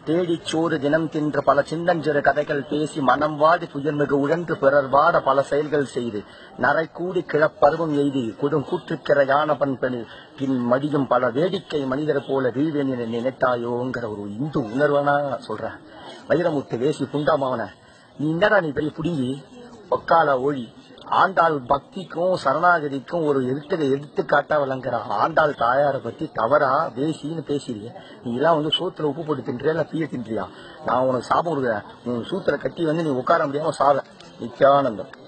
தேடிச் சோறு தினம் தின்ற பல சின்னஞ்சிறு கதைகள் பேசி மனம் வாடி துயர்மிகு உழன்று பிறர் வாட பல செயல்கள் செய்து நரை கூடி கிழப்பருவம் எய்தி குடும் கூற்றுக்கிறையான பண்பெணி பின் மடியும் பல வேடிக்கை மனிதர் போல வீழ்வேன் என நினைத்தாயோங்கிற ஒரு இந்து உணர்வனா சொல்றேன் வைரமுத்து வேசி புண்டாமாவன நீ என்னடா நீ பெரிய புடுங்கி ஒக்கால ஒழி ஆண்டாள் பக்திக்கும் சரணாகதிக்கும் ஒரு எடுத்து எடுத்துக்காட்டா விளங்குற ஆண்டாள் தாயாரை பத்தி தவறா வேசின்னு பேசுறீங்க நீ எல்லாம் வந்து சோத்துல உப்பு போட்டு தின்றியா இல்ல தீய தின்றியா நான் உனக்கு சாபம் கொடுக்குறேன் உன் சூத்துல கட்டி வந்து நீ உட்கார முடியாம சாவ நித்யானந்தம்